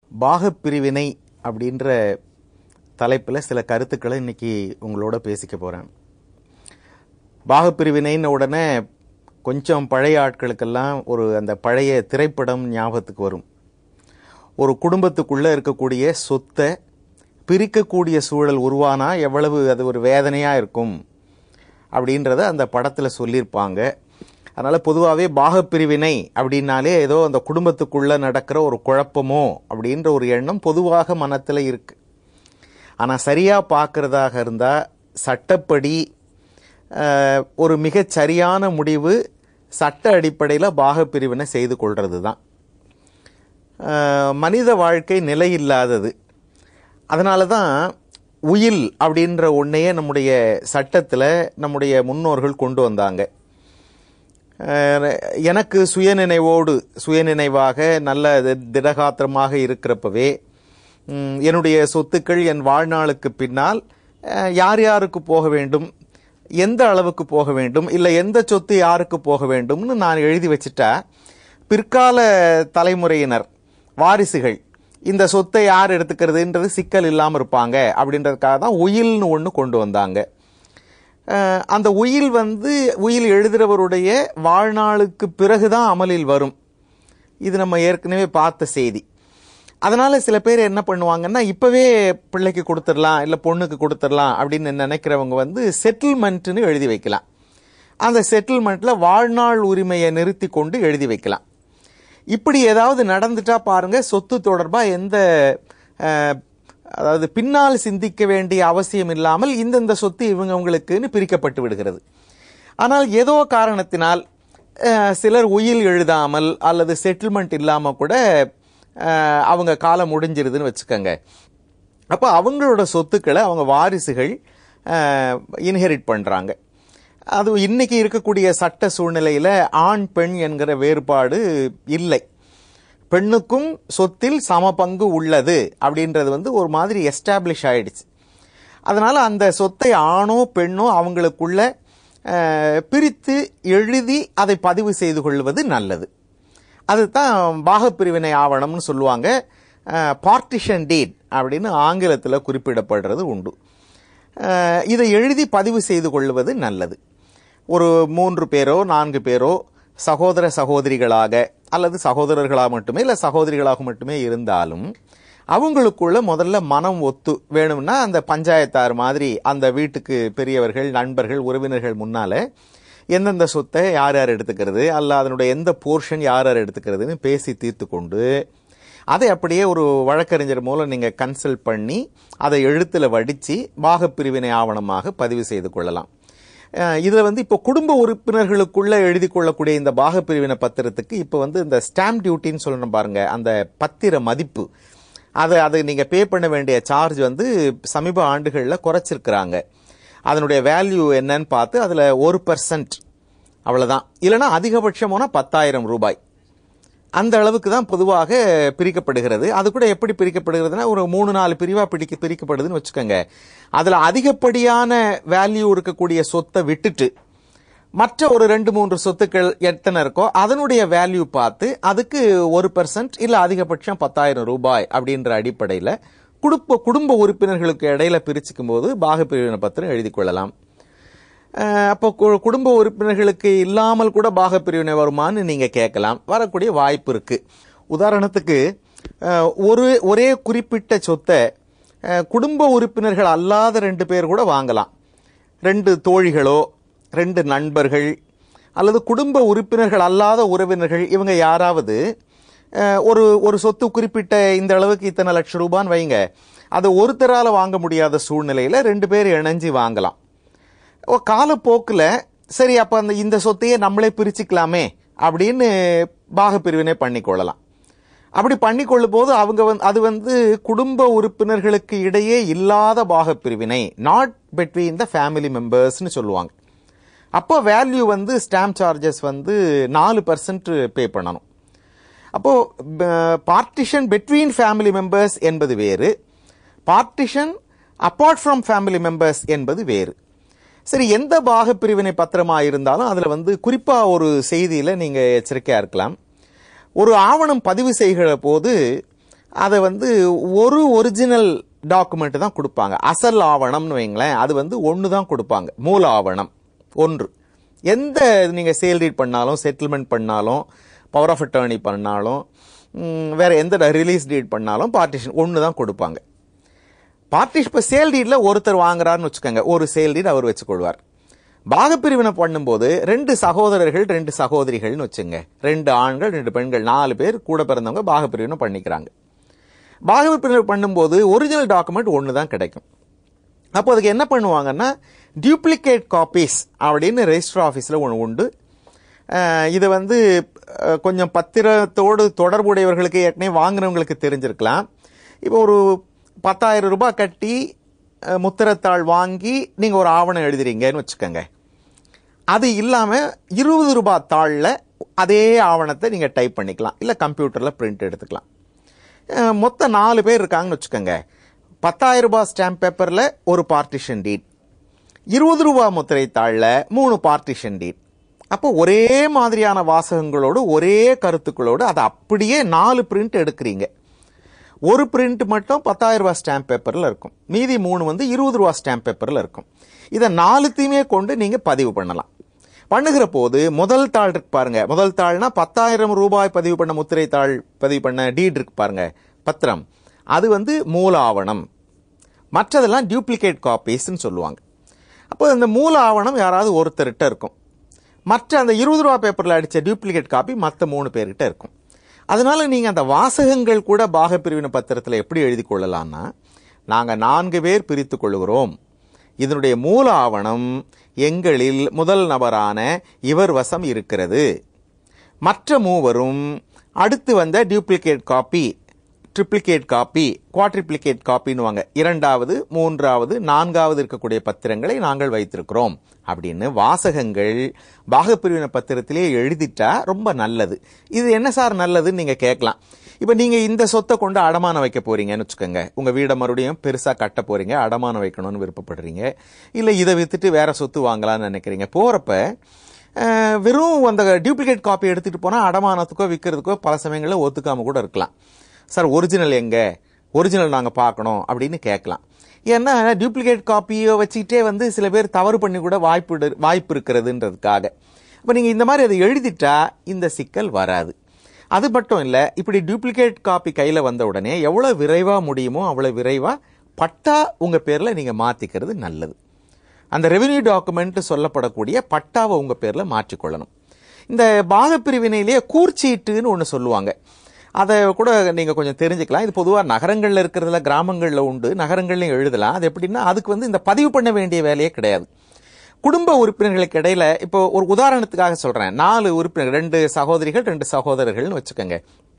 பாகப்பிரிவினை அப்படின்ற தலைப்பில் சில கருத்துக்களை இன்னைக்கு உங்களோட பேசிக்க போகிறேன் பாகப்பிரிவினைன்னு உடனே கொஞ்சம் பழைய ஆட்களுக்கெல்லாம் ஒரு அந்த பழைய திரைப்படம் ஞாபகத்துக்கு வரும் ஒரு குடும்பத்துக்குள்ளே இருக்கக்கூடிய சொத்தை பிரிக்கக்கூடிய சூழல் உருவானா எவ்வளவு அது ஒரு வேதனையாக இருக்கும் அப்படின்றத அந்த படத்தில் சொல்லியிருப்பாங்க அதனால் பொதுவாகவே பாகப்பிரிவினை அப்படின்னாலே ஏதோ அந்த குடும்பத்துக்குள்ளே நடக்கிற ஒரு குழப்பமோ அப்படின்ற ஒரு எண்ணம் பொதுவாக மனத்தில் இருக்கு ஆனால் சரியாக பார்க்குறதாக இருந்தால் சட்டப்படி அஹ், ஒரு மிகச் சரியான முடிவு சட்ட அடிப்படையில் பாகப்பிரிவினை செய்து கொள்வது தான் அஹ், மனித வாழ்க்கை நிலையில்லாதது அதனால தான் உயில் அப்படின்ற ஒன்றையே நம்முடைய சட்டத்தில் நம்முடைய முன்னோர்கள் கொண்டு வந்தாங்க அஹ், எனக்கு சுயநினைவோடு சுயநினைவாக நல்ல தி- திடகாத்திரமாக இருக்கிறப்பவே ம், என்னுடைய சொத்துக்கள் என் வாழ்நாளுக்கு பின்னால் அஹ், யார் யாருக்கு போக வேண்டும் எந்த அளவுக்கு போக வேண்டும் இல்லை எந்த சொத்து யாருக்கு போக வேண்டும்னு நான் எழுதி வச்சுட்டா பிற்கால தலைமுறையினர் வாரிசுகள் இந்த சொத்தை யார் எடுத்துக்கிறதுன்றது சிக்கல் இல்லாமல் இருப்பாங்க அப்படின்றதுக்காக தான் உயில்னு ஒன்று கொண்டு வந்தாங்க அஹ், அந்த உயில் வந்து உயில் எழுதுகிறவருடைய வாழ்நாளுக்கு பிறகுதான் அமலில் வரும் இது நம்ம ஏற்கனவே பார்த்த செய்தி அதனால சில பேர் என்ன பண்ணுவாங்கன்னா இப்பவே பிள்ளைக்கு கொடுத்துடலாம் இல்லை பொண்ணுக்கு கொடுத்துடலாம் அப்படின்னு நினைக்கிறவங்க வந்து செட்டில்மெண்ட்னு எழுதி வைக்கலாம் அந்த செட்டில்மெண்ட்ல வாழ்நாள் உரிமையை நிறுத்தி கொண்டு எழுதி வைக்கலாம் இப்படி ஏதாவது நடந்துட்டா பாருங்க சொத்து தொடர்பா எந்த அஹ், அதாவது பின்னால் சிந்திக்க வேண்டிய அவசியம் இல்லாமல் இந்தந்த சொத்து இவங்கவங்களுக்குன்னு பிரிக்கப்பட்டு விடுகிறது ஆனால் ஏதோ காரணத்தினால் அஹ், சிலர் உயில் எழுதாமல் அல்லது செட்டில்மெண்ட் இல்லாம கூட அஹ், அவங்க காலம் முடிஞ்சிருதுன்னு வச்சுக்கோங்க அப்போ அவங்களோட சொத்துக்களை அவங்க வாரிசுகள் இன்ஹெரிட் பண்றாங்க அது இன்னைக்கு இருக்கக்கூடிய சட்ட சூழ்நிலையில ஆண் பெண் என்கிற வேறுபாடு இல்லை பெண்ணுக்கும் சொத்தில் சம பங்கு உள்ளது அப்படின்றது வந்து ஒரு மாதிரி எஸ்டாப்ளிஷ் ஆயிடுச்சு அதனால அந்த சொத்தை ஆணோ பெண்ணோ அவங்களுக்குள்ள அஹ், பிரித்து எழுதி அதை பதிவு செய்து கொள்வது நல்லது அதுதான் பாகப்பிரிவினை ஆவணம்னு சொல்லுவாங்க பார்ட்டிஷன் டீட் அப்படின்னு ஆங்கிலத்தில் குறிப்பிடப்படுறது உண்டு அஹ், இதை எழுதி பதிவு செய்து கொள்வது நல்லது ஒரு மூன்று பேரோ நான்கு பேரோ சகோதர சகோதரிகளாக அல்லது சகோதரர்களாக மட்டுமே இல்லை சகோதரிகளாக மட்டுமே இருந்தாலும் அவங்களுக்குள்ள முதல்ல மனம் ஒத்து வேணும்னா அந்த பஞ்சாயத்தார் மாதிரி அந்த வீட்டுக்கு பெரியவர்கள் நண்பர்கள் உறவினர்கள் முன்னால எந்தெந்த சொத்தை யார் யார் எடுத்துக்கிறது அல்ல அதனுடைய எந்த போர்ஷன் யார் யார் எடுத்துக்கிறதுன்னு பேசி தீர்த்து கொண்டு அதை அப்படியே ஒரு வழக்கறிஞர் மூலம் நீங்கள் கன்சல்ட் பண்ணி அதை எழுத்தில் வடித்து பாகப்பிரிவினை ஆவணமாக பதிவு செய்து கொள்ளலாம் அஹ் இதுல வந்து இப்போ குடும்ப உறுப்பினர்களுக்குள்ள எழுதி கொள்ளக்கூடிய இந்த பாகப்பிரிவினை பத்திரத்துக்கு இப்போ வந்து இந்த ஸ்டாம்ப் டியூட்டின்னு சொல்லணும் பாருங்க அந்த பத்திர மதிப்பு அதை அதை நீங்க பே பண்ண வேண்டிய சார்ஜ் வந்து சமீப ஆண்டுகளில் குறைச்சிருக்கிறாங்க அதனுடைய வேல்யூ என்னன்னு பார்த்து அதுல ஒரு பர்சன்ட் அவ்வளவுதான் இல்லைன்னா அதிகபட்சம் போனா பத்தாயிரம் ரூபாய் அந்த அளவுக்கு தான் பொதுவாக பிரிக்கப்படுகிறது அது கூட எப்படி பிரிக்கப்படுகிறதுனா ஒரு மூணு நாலு பிரிவா பிடிக்க பிரிக்கப்படுதுன்னு வச்சுக்கோங்க அதுல அதிகப்படியான வேல்யூ இருக்கக்கூடிய சொத்தை விட்டுட்டு மற்ற ஒரு ரெண்டு மூன்று சொத்துக்கள் எத்தனை இருக்கோ அதனுடைய வேல்யூ பார்த்து அதுக்கு ஒரு பர்சன்ட் இல்ல அதிகபட்சம் பத்தாயிரம் ரூபாய் அப்படின்ற அடிப்படையில் குடும்ப குடும்ப உறுப்பினர்களுக்கு இடையில பிரிச்சுக்கும் போது பாகப்பிரிவினை பத்திரம் எழுதி கொள்ளலாம் அஹ் அப்போ கு- குடும்ப உறுப்பினர்களுக்கு இல்லாமல் கூட பாகப்பிரிவினை வருமான்னு நீங்க கேட்கலாம் வரக்கூடிய வாய்ப்பு இருக்கு உதாரணத்துக்கு அஹ், ஒரு ஒரே குறிப்பிட்ட சொத்தை அஹ், குடும்ப உறுப்பினர்கள் அல்லாத ரெண்டு பேர் கூட வாங்கலாம் ரெண்டு தோழிகளோ ரெண்டு நண்பர்கள் அல்லது குடும்ப உறுப்பினர்கள் அல்லாத உறவினர்கள் இவங்க யாராவது அஹ், ஒரு ஒரு சொத்து குறிப்பிட்ட இந்த அளவுக்கு இத்தனை லட்சம் ரூபான்னு வைங்க அதை ஒருத்தரால வாங்க முடியாத சூழ்நிலையில ரெண்டு பேர் இணைஞ்சு வாங்கலாம் ஓ காலப்போக்கில் சரி அப்போ அந்த இந்த சொத்தையே நம்மளே பிரிச்சுக்கலாமே அப்படின்னு பாகப்பிரிவினை பண்ணிக்கொள்ளலாம் அப்படி பண்ணிக்கொள்ளும் போது அவங்க வந்து அது வந்து குடும்ப உறுப்பினர்களுக்கு இடையே இல்லாத பாகப்பிரிவினை நாட் between த ஃபேமிலி மெம்பர்ஸ்னு சொல்லுவாங்க அப்போ வேல்யூ வந்து ஸ்டாம்ப் சார்ஜஸ் வந்து நாலு பர்சன்ட் பே பண்ணணும் அப்போ பார்ட்டிஷன் between ஃபேமிலி மெம்பர்ஸ் என்பது வேறு partition apart from family members என்பது வேறு சரி எந்த பாக பிரிவினை பத்திரமா இருந்தாலும் அதுல வந்து குறிப்பா ஒரு செய்தியில நீங்க எச்சரிக்கையா இருக்கலாம் ஒரு ஆவணம் பதிவு செய்கிற போது அதை வந்து ஒரு ஒரிஜினல் டாக்குமெண்ட் தான் கொடுப்பாங்க அசல் ஆவணம்னு வைங்களேன் அது வந்து ஒன்று தான் கொடுப்பாங்க மூல ஆவணம் ஒன்று எந்த நீங்கள் சேல் ரீட் பண்ணாலும் செட்டில்மெண்ட் பண்ணாலும் பவர் ஆஃப் அட்டர்னி பண்ணாலும் ம், வேற எந்த ரிலீஸ் டீட் பண்ணாலும் பார்ட்டிஷன் ஒன்று தான் கொடுப்பாங்க பார்ட்டிஷ் இப்போ சேல் டீடில் ஒருத்தர் வாங்குறாருன்னு வச்சுக்கோங்க ஒரு சேல் டீட் அவர் வச்சுக்கொள்வார் பாகப்பிரிவினை பண்ணும்போது ரெண்டு சகோதரர்கள் ரெண்டு சகோதரிகள்னு வச்சுங்க ரெண்டு ஆண்கள் ரெண்டு பெண்கள் நாலு பேர் கூட பிறந்தவங்க பாகப்பிரிவினை பண்ணிக்கிறாங்க பாகப்பிரிவினை பண்ணும்போது ஒரிஜினல் டாக்குமெண்ட் ஒன்று தான் கிடைக்கும் அப்போ அதுக்கு என்ன பண்ணுவாங்கன்னா டியூப்ளிகேட் காப்பீஸ் அப்படின்னு ரெஜிஸ்டர் ஆஃபீஸில் ஒன்று உண்டு அஹ் இது வந்து அஹ், கொஞ்சம் பத்திரத்தோடு தொடர்புடையவர்களுக்கு ஏற்கனவே வாங்குறவங்களுக்கு தெரிஞ்சிருக்கலாம் இப்போ ஒரு பத்தாயிரம் ரூபாய் கட்டி அஹ், முத்திரத்தாள் வாங்கி நீங்கள் ஒரு ஆவணம் எழுதுறீங்கன்னு வச்சுக்கோங்க அது இல்லாமல் இருபது ரூபாய் தாளில் அதே ஆவணத்தை நீங்கள் டைப் பண்ணிக்கலாம் இல்லை கம்ப்யூட்டரில் பிரிண்ட் எடுத்துக்கலாம் அஹ், மொத்தம் நாலு பேர் இருக்காங்கன்னு வச்சுக்கோங்க பத்தாயிரம் ரூபாய் ஸ்டாம்ப் பேப்பரில் ஒரு பார்ட்டிஷன் டீட் இருபது ரூபாய் முத்திரை தாளில் மூணு பார்ட்டிஷன் டீட் அப்போ ஒரே மாதிரியான வாசகங்களோடு ஒரே கருத்துக்களோடு அதை அப்படியே நாலு பிரிண்ட் எடுக்கிறீங்க ஒரு பிரிண்ட் மட்டும் பத்தாயிரம் ரூபாய் ஸ்டாம்ப் பேப்பரில் இருக்கும் மீதி மூணு வந்து இருபது ரூபாய் ஸ்டாம்ப் பேப்பரில் இருக்கும் இதை நாலுத்தையுமே கொண்டு நீங்கள் பதிவு பண்ணலாம் பண்ணுகிற போது முதல் தாள் இருக்கு பாருங்க முதல் தாள்னா பத்தாயிரம் ரூபாய் பதிவு பண்ண முத்திரை தாள் பதிவு பண்ண டீட் இருக்கு பாருங்க பத்திரம் அது வந்து மூல ஆவணம் மற்றதெல்லாம் டியூப்ளிகேட் காப்பீஸ்ன்னு சொல்லுவாங்க அப்போ இந்த மூல ஆவணம் யாராவது ஒருத்தர்கிட்ட இருக்கும் மற்ற அந்த இருபது ரூபா பேப்பரில் அடித்த டியூப்ளிகேட் காப்பி மற்ற மூணு பேர்கிட்ட இருக்கும் அதனால நீங்கள் அந்த வாசகங்கள் கூட பாகப்பிரிவினை பத்திரத்தில் எப்படி எழுதி கொள்ளலாம்னா நாங்கள் நான்கு பேர் பிரித்து கொள்கிறோம் இதனுடைய மூல ஆவணம் எங்களில் முதல் நபரான இவர் வசம் இருக்கிறது மற்ற மூவரும் அடுத்து வந்த duplicate copy triplicate copy quadruplicate காப்பின்னுவாங்க இரண்டாவது மூன்றாவது நான்காவது இருக்கக்கூடிய பத்திரங்களை நாங்கள் வைத்திருக்கிறோம் அப்படின்னு வாசகங்கள் பாகப்பிரிவினை பத்திரத்திலே எழுதிட்டா ரொம்ப நல்லது இது என்ன சார் நல்லதுன்னு நீங்க கேட்கலாம் இப்போ நீங்க இந்த சொத்தை கொண்டு அடமானம் வைக்க போறீங்கன்னு வச்சுக்கோங்க உங்க வீடை மறுபடியும் பெருசா கட்ட போறீங்க அடமானம் வைக்கணும்னு விருப்பப்படுறீங்க இல்ல இதை வித்துட்டு வேற சொத்து வாங்கலாம்னு நினைக்கிறீங்க போறப்ப அஹ், வெறும் அந்த டியூப்ளிகேட் காப்பி எடுத்துட்டு போனா அடமானத்துக்கோ விற்கிறதுக்கோ பல சமயங்களில் ஒத்துக்காம கூட இருக்கலாம் சார் ஒரிஜினல் எங்க ஒரிஜினல் நாங்கள் பார்க்கணும் அப்படின்னு கேட்கலாம் ஏன்னா டியூப்ளிகேட் காப்பியை வச்சுக்கிட்டே வந்து சில பேர் தவறு பண்ணி கூட வாய்ப்பு இடு- வாய்ப்பு இருக்கிறதுன்றதுக்காக இப்போ நீங்கள் இந்த மாதிரி அதை எழுதிட்டா இந்த சிக்கல் வராது அது மட்டும் இல்லை இப்படி டியூப்ளிகேட் காப்பி கையில் வந்த உடனே எவ்வளோ விரைவாக முடியுமோ அவ்வளோ விரைவாக பட்டா உங்கள் பேரில் நீங்கள் மாற்றிக்கிறது நல்லது அந்த ரெவென்யூ டாக்குமெண்ட் சொல்லப்படக்கூடிய பட்டாவை உங்க பேர்ல மாற்றிக்கொள்ளணும் இந்த பாகப்பிரிவினையிலேயே கூர்ச்சீட்டுன்னு ஒன்று சொல்லுவாங்க அதை கூட நீங்க கொஞ்சம் தெரிஞ்சுக்கலாம் இது பொதுவாக நகரங்கள்ல இருக்கிறதுல கிராமங்கள்ல உண்டு நகரங்கள்லையும் எழுதலாம் அது எப்படின்னா அதுக்கு வந்து இந்த பதிவு பண்ண வேண்டிய வேலையே கிடையாது குடும்ப உறுப்பினர்களுக்கு இடையில இப்போ ஒரு உதாரணத்துக்காக சொல்றேன் நாலு உறுப்பினர்கள் ரெண்டு சகோதரிகள் ரெண்டு சகோதரர்கள்னு வச்சுக்கோங்க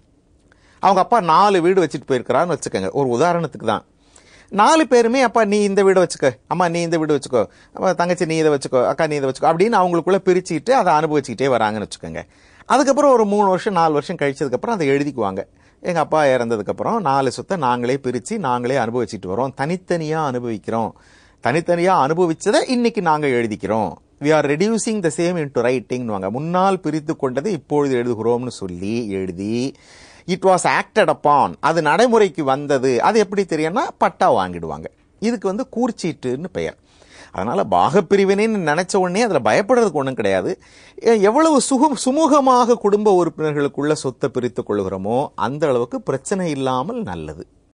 அவங்க அப்பா நாலு வீடு வச்சுட்டு போயிருக்கிறான்னு வச்சுக்கோங்க ஒரு உதாரணத்துக்கு தான் நாலு பேருமே அப்பா நீ இந்த வீடு வச்சுக்கோ அம்மா நீ இந்த வீடு வச்சுக்கோ அப்பா தங்கச்சி நீ இதை வச்சுக்கோ அக்கா நீ இதை வச்சுக்கோ அப்படின்னு அவங்களுக்குள்ள பிரிச்சுக்கிட்டு அதை அனுபவிச்சுக்கிட்டே வராங்கன்னு வச்சுக்கோங்க அதுக்கப்புறம் ஒரு மூணு வருஷம் நாலு வருஷம் கழிச்சதுக்கப்புறம் அதை எழுதிக்குவாங்க எங்கள் அப்பா இறந்ததுக்கப்புறம் நாலு சொத்தை நாங்களே பிரித்து நாங்களே அனுபவிச்சுட்டு வரோம் தனித்தனியாக அனுபவிக்கிறோம் தனித்தனியாக அனுபவிச்சதை இன்னைக்கு நாங்கள் எழுதிக்கிறோம் we are reducing the same into ரைட்டிங்னுவாங்க முன்னால் பிரித்து கொண்டதை இப்பொழுது எழுதுகிறோம்னு சொல்லி எழுதி இட் வாஸ் ஆக்டட் அப்பான் அது நடைமுறைக்கு வந்தது அது எப்படி தெரியும்னா பட்டா வாங்கிடுவாங்க இதுக்கு வந்து கூர்ச்சீட்டுன்னு பெயர் அதனால பாகப்பிரிவினைன்னு நினைச்ச உடனே அதில் பயப்படுறதுக்கு ஒன்றும் கிடையாது எ- எவ்வளவு சுகம் சுமூகமாக குடும்ப உறுப்பினர்களுக்குள்ள சொத்தை பிரித்துக் கொள்கிறோமோ அந்த அளவுக்கு பிரச்சனை இல்லாமல் நல்லது